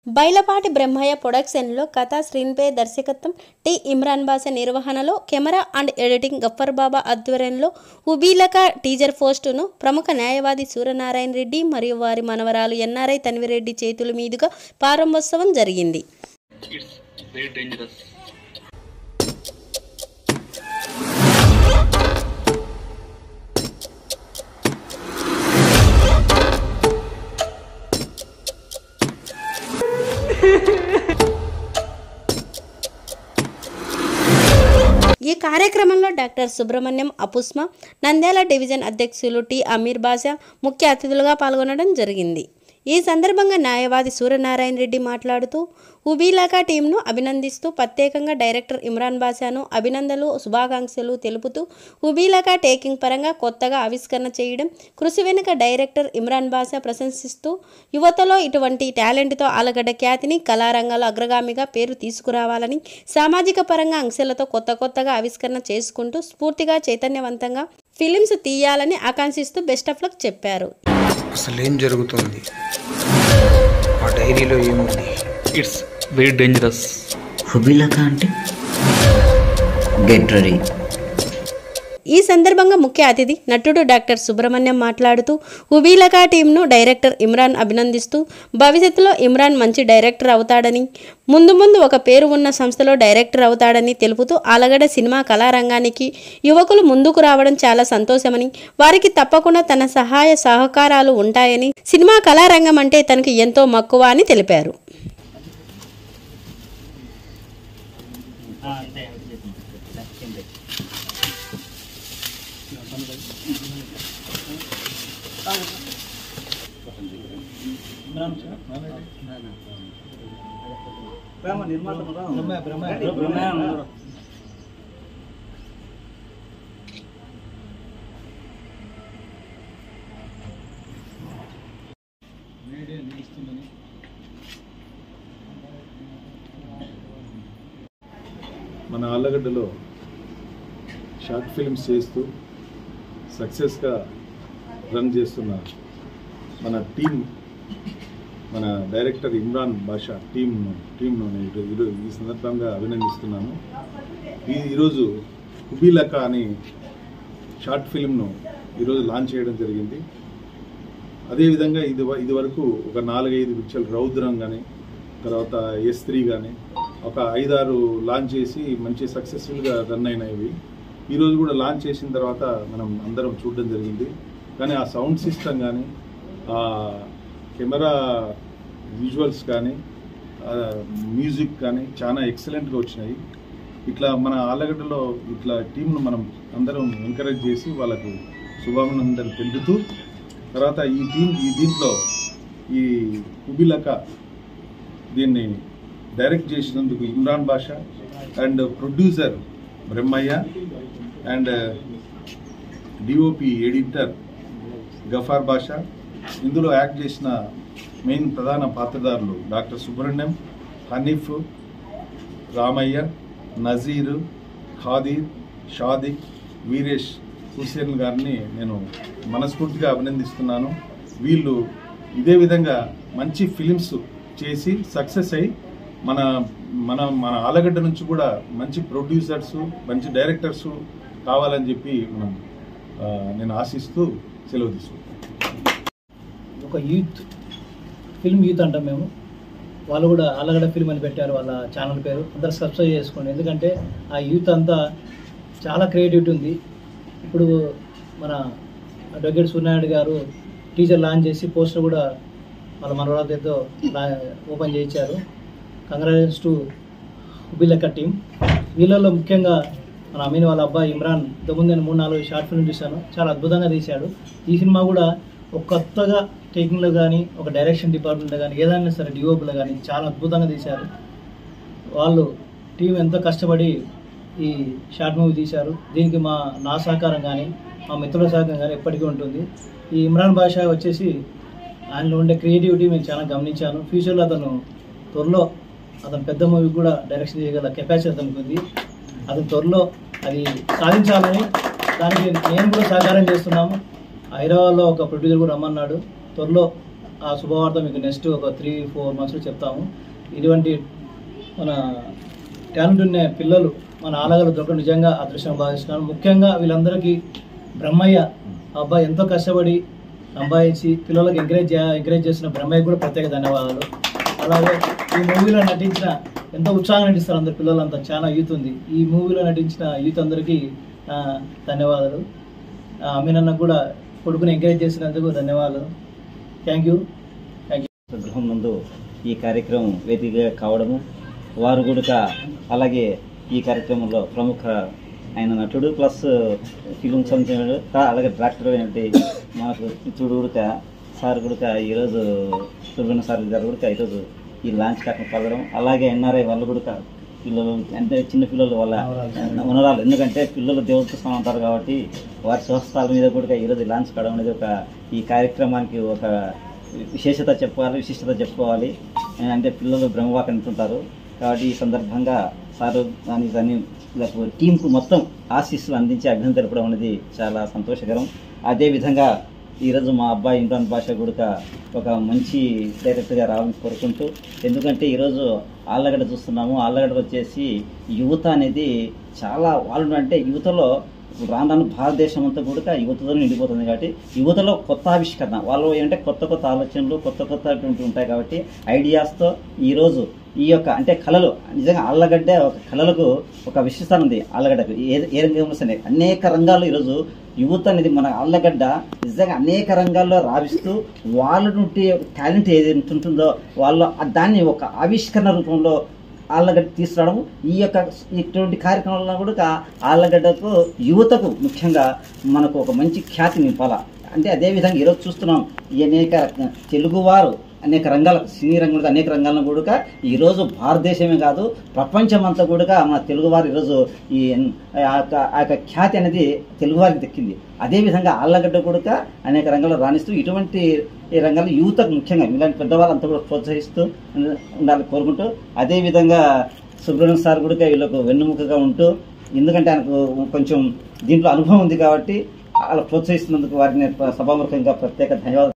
బైలపాటి బ్రహ్మయ్య ప్రొడక్షన్లో కథ స్క్రీన్పే దర్శకత్వం టి ఇమ్రాన్ బాసా నిర్వహణలో camera and editing Gaffar Baba ఆధ్వర్యంలో ఉబీలక టీజర్ పోస్టును ప్రముఖ న్యాయవాది సూర్యనారాయణ రెడ్డి మరియు వారి మనవరాలు ఎన్ఆర్ఐ తన్విరెడ్డి చేతుల మీదుగా ప్రారంభోత్సవం జరిగింది It's very dangerous. ఈ కార్యక్రమంలో డాక్టర్ సుబ్రహ్మణ్యం అపుస్మ నంద్యాల డివిజన్ అధ్యక్షులు టి అమీర్ బాషా ముఖ్య అతిథులుగా పాల్గొనడం జరిగింది ఈ సందర్భంగా న్యాయవాది సూర్యనారాయణ రెడ్డి మాట్లాడుతూ ఉబీలాకా టీంను అభినందిస్తూ ప్రత్యేకంగా డైరెక్టర్ ఇమ్రాన్ బాషాను అభినందనలు శుభాకాంక్షలు తెలుపుతూ ఉబీలాకా టేకింగ్ పరంగా కొత్తగా ఆవిష్కరణ చేయడం కృషి వెనుక డైరెక్టర్ ఇమ్రాన్ బాషా ప్రశంసిస్తూ యువతలో ఇటువంటి టాలెంట్తో ఆలగడ్డ ఖ్యాతిని కళారంగంలో అగ్రగామిగా పేరు తీసుకురావాలని సామాజిక పరంగా అంశాలతో కొత్త కొత్తగా ఆవిష్కరణ చేసుకుంటూ స్ఫూర్తిగా చైతన్యవంతంగా ఫిలిమ్స్ తీయాలని ఆకాంక్షిస్తూ బెస్ట్ ఆఫ్ లక్ చెప్పారు అసలు ఏం జరుగుతుంది ఆ డైరీలో ఏముంది It's very dangerous. హుబిలక అంటే గెట్ రెడీ ఈ సందర్భంగా ముఖ్య అతిథి నటుడు డాక్టర్ సుబ్రహ్మణ్యం మాట్లాడుతూ ఉబీలకా టీంను డైరెక్టర్ ఇమ్రాన్ అభినందిస్తూ భవిష్యత్తులో ఇమ్రాన్ మంచి డైరెక్టర్ అవుతాడని ముందు ముందు ఒక పేరు ఉన్న సంస్థలో డైరెక్టర్ అవుతాడని తెలుపుతూ ఆలగడ సినిమా కళారంగానికి యువకులు ముందుకు రావడం చాలా సంతోషమని వారికి తప్పకుండా తన సహాయ సహకారాలు ఉంటాయని సినిమా కళారంగం అంటే తనకి ఎంతో మక్కువ అని తెలిపారు మన ఆళ్ళగడ్డలో షార్ట్ ఫిల్మ్స్ చేస్తూ సక్సెస్గా రన్ చేస్తున్న మన టీం మన డైరెక్టర్ ఇమ్రాన్ బాషా టీం టీంను నేను ఈరో- ఈరో- ఈ సందర్భంగా అభినందిస్తున్నాను ఈ ఈరోజు కుబీలక అని షార్ట్ ఫిల్మ్ను ఈరోజు లాంచ్ చేయడం జరిగింది అదేవిధంగా ఇది వ- ఇది వరకు ఒక నాలుగైదు పిక్చర్లు రౌద్రం కానీ తర్వాత ఎస్ త్రీ కానీ ఒక ఐదారు లాంచ్ చేసి మంచి సక్సెస్ఫుల్గా రన్ అయినవి ఈరోజు కూడా లాంచ్ చేసిన తర్వాత మనం అందరం చూడడం జరిగింది కానీ ఆ సౌండ్ సిస్టమ్ కానీ ఆ కెమెరా విజువల్స్ కానీ ఆ మ్యూజిక్ కానీ చాలా ఎక్సలెంట్గా వచ్చినాయి ఇట్లా మన ఆలగడ్డలో ఇట్లా టీంను మనం అందరం ఎంకరేజ్ చేసి వాళ్ళకు శుభాభినందనలు తెలుపుతూ తర్వాత ఈ టీం ఈ దీంట్లో ఈ కుబిలక దీన్ని డైరెక్ట్ చేసినందుకు Imran Basha and producer Brahmaiah and DOP editor Gaffar Basha ఇందులో యాక్ట్ చేసిన మెయిన్ ప్రధాన పాత్రధారులు డాక్టర్ సుబ్రహ్మణ్యం హనీఫ్ రామయ్య నజీర్ ఖాదీర్ షాదిక్ వీరేష్ హుసేన్ గారిని నేను మనస్ఫూర్తిగా అభినందిస్తున్నాను వీళ్ళు ఇదే విధంగా మంచి ఫిలిమ్స్ చేసి సక్సెస్ అయి మన మన మన ఆలగడ్డ నుంచి కూడా మంచి ప్రొడ్యూసర్స్ మంచి డైరెక్టర్స్ కావాలని చెప్పి మనం ఆ, నేను ఆశిస్తూ సెలవు తీసుకుంటాను ఒక యూత్ ఫిల్మ్ యూత్ అంటాం మేము వాళ్ళు కూడా అల్లగడ ఫిల్మ్ అని పెట్టారు వాళ్ళ ఛానల్ పేరు అందరు సబ్స్క్రైబ్ చేసుకోండి ఎందుకంటే ఆ యూత్ అంతా చాలా క్రియేటివిటీ ఉంది ఇప్పుడు మన అడ్వకేట్ సూర్యనాయుడు గారు టీచర్ లాంచ్ చేసి పోస్టర్ కూడా వాళ్ళ మనవరాలతో ఓపెన్ చేయించారు కంగ్రాచులేషన్స్ టు హుబిలక్క టీం వీళ్ళలో ముఖ్యంగా మన అమీన్ వాళ్ళ అబ్బాయి ఇమ్రాన్ ఇంతకుముందు నేను మూడు నాలుగు షార్ట్ ఫిల్మ్ చూశాను చాలా అద్భుతంగా తీశాడు ఈ సినిమా కూడా ఒక కొత్తగా టేకింగ్లో కానీ ఒక డైరెక్షన్ డిపార్ట్మెంట్లో కానీ ఏదైనా సరే డిఓపిలో కానీ చాలా అద్భుతంగా తీశారు వాళ్ళు టీం ఎంతో కష్టపడి ఈ షార్ట్ మూవీ తీశారు దీనికి మా నా సహకారం కానీ మా మిత్రుల సహకారం కానీ ఎప్పటికీ ఉంటుంది ఈ ఇమ్రాన్ బాషా వచ్చేసి ఆయనలో ఉండే క్రియేటివిటీ నేను చాలా గమనించాను ఫ్యూచర్లో అతను త్వరలో అతను పెద్ద మూవీ కూడా డైరెక్షన్ చేయగల కెపాసిటీ అతనికి ఉంది అతను త్వరలో అది సాధించాలని దానికి నేను కూడా సహకారం చేస్తున్నాము హైదరాబాద్లో ఒక ప్రొడ్యూసర్ కూడా రమ్మన్నాడు త్వరలో ఆ శుభవార్త మీకు నెక్స్ట్ ఒక త్రీ ఫోర్ మంత్స్లో చెప్తాము ఇటువంటి మన టాలెంట్ ఉన్న పిల్లలు మన ఆలగలు దొరకడం నిజంగా అదృష్టం భావిస్తున్నాను ముఖ్యంగా వీళ్ళందరికీ బ్రహ్మయ్య ఆ అబ్బాయి ఎంతో కష్టపడి సంపాదించి పిల్లలకు ఎంకరేజ్ ఎంకరేజ్ చేసిన బ్రహ్మయ్య కూడా ప్రత్యేక ధన్యవాదాలు అలాగే ఈ మూవీలో నటించిన ఎంతో ఉత్సాహంగా నటిస్తారు అందరు పిల్లలంతా చాలా యూత్ ఉంది ఈ మూవీలో నటించిన యూత్ అందరికీ ఆ, ధన్యవాదాలు ఆ, అమీన్ అన్న కూడా కొడుకుని ఎంకరేజ్ చేసినందుకు ధన్యవాదాలు థ్యాంక్ యూ థ్యాంక్ యూ గృహం నందు ఈ కార్యక్రమం వేదికగా కావడము వారు కూడా అలాగే ఈ కార్యక్రమంలో ప్రముఖ ఆయన నటుడు ప్లస్ ఫిలిం సంబంధించిన అలాగే డైరెక్టర్ అయినటువంటి మనకు మిత్రుడు కూడా సార్ కూడా ఈరోజు సుబ్రహ్మణ్య సార్ గారు కూడా ఈరోజు ఈ లాంచ్ కార్యక్రమం పాల్గొనడం అలాగే ఎన్ఆర్ఐ వాళ్ళు కూడా పిల్లలు అంటే చిన్న పిల్లలు వాళ్ళ మనరాలు ఎందుకంటే పిల్లలు దేవుడితో సమానం ఉంటారు కాబట్టి వారి స్వస్థాల మీద కూడా ఈరోజు లాంచ్ కావడం అనేది ఒక ఈ కార్యక్రమానికి ఒక విశేషత చెప్పుకోవాలి విశిష్టత చెప్పుకోవాలి అంటే పిల్లలు బ్రహ్మవాక్ అంటుంటారు కాబట్టి ఈ సందర్భంగా సారు దాని దాన్ని లేకపోతే టీంకు మొత్తం ఆశీస్సులు అందించి అభినందన తెలపడం అనేది చాలా సంతోషకరం అదేవిధంగా ఈరోజు మా అబ్బాయి ఇమ్రాన్ భాష కూడా ఒక మంచి డైరెక్టర్గా రావాలని కోరుకుంటూ ఎందుకంటే ఈరోజు ఆళ్ళగడ్డ చూస్తున్నాము ఆళ్ళగడ్డ వచ్చేసి యువత అనేది చాలా వాళ్ళు అంటే యువతలో రాను రాను భారతదేశం అంతా కూడా యువతతో నిండిపోతుంది కాబట్టి యువతలో కొత్త ఆవిష్కరణ వాళ్ళు ఏంటంటే కొత్త కొత్త ఆలోచనలు కొత్త కొత్త అటువంటి ఉంటాయి కాబట్టి ఐడియాస్తో ఈరోజు ఈ యొక్క అంటే కళలు నిజంగా ఆళ్ళగడ్డ ఒక కళలకు ఒక విశిష్టత ఉంది ఆళ్ళగడ్డకు ఏ ఏ రంగంలో సరే అనేక రంగాల్లో ఈరోజు యువత అనేది మన ఆళ్ళగడ్డ నిజంగా అనేక రంగాల్లో రావిస్తూ వాళ్ళ నుండి టాలెంట్ ఏది ఉంటుందో వాళ్ళు ఆ దాన్ని ఒక ఆవిష్కరణ రూపంలో ఆళ్ళగడ్డ తీసుకురావడం ఈ యొక్క ఇటువంటి కార్యక్రమాల్లో కూడా ఆళ్ళగడ్డకు యువతకు ముఖ్యంగా మనకు ఒక మంచి ఖ్యాతి నింపాల అంటే అదేవిధంగా ఈరోజు చూస్తున్నాం ఈ అనేక తెలుగువారు అనేక రంగాల సినీ రంగంలో అనేక రంగాలను కూడా ఈరోజు భారతదేశమే కాదు ప్రపంచమంతా కూడా మన తెలుగువారు ఈరోజు ఈ ఆ యొక్క ఆ యొక్క ఖ్యాతి అనేది తెలుగువారికి దక్కింది అదేవిధంగా ఆళ్ళగడ్డ కూడా అనేక రంగాల్లో రాణిస్తూ ఇటువంటి ఈ రంగాల్లో యువతకు ముఖ్యంగా ఇలాంటి పెద్దవాళ్ళంతా కూడా ప్రోత్సహిస్తూ ఉండాలని కోరుకుంటూ అదేవిధంగా సుబ్రహ్మణ్యం సార్ కూడా వీళ్ళకు వెన్నుముకగా ఉంటూ ఎందుకంటే ఆయనకు కొంచెం దీంట్లో అనుభవం ఉంది కాబట్టి అలా ప్రోత్సహిస్తున్నందుకు వారిని సభాముఖంగా ప్రత్యేక ధన్యవాదాలు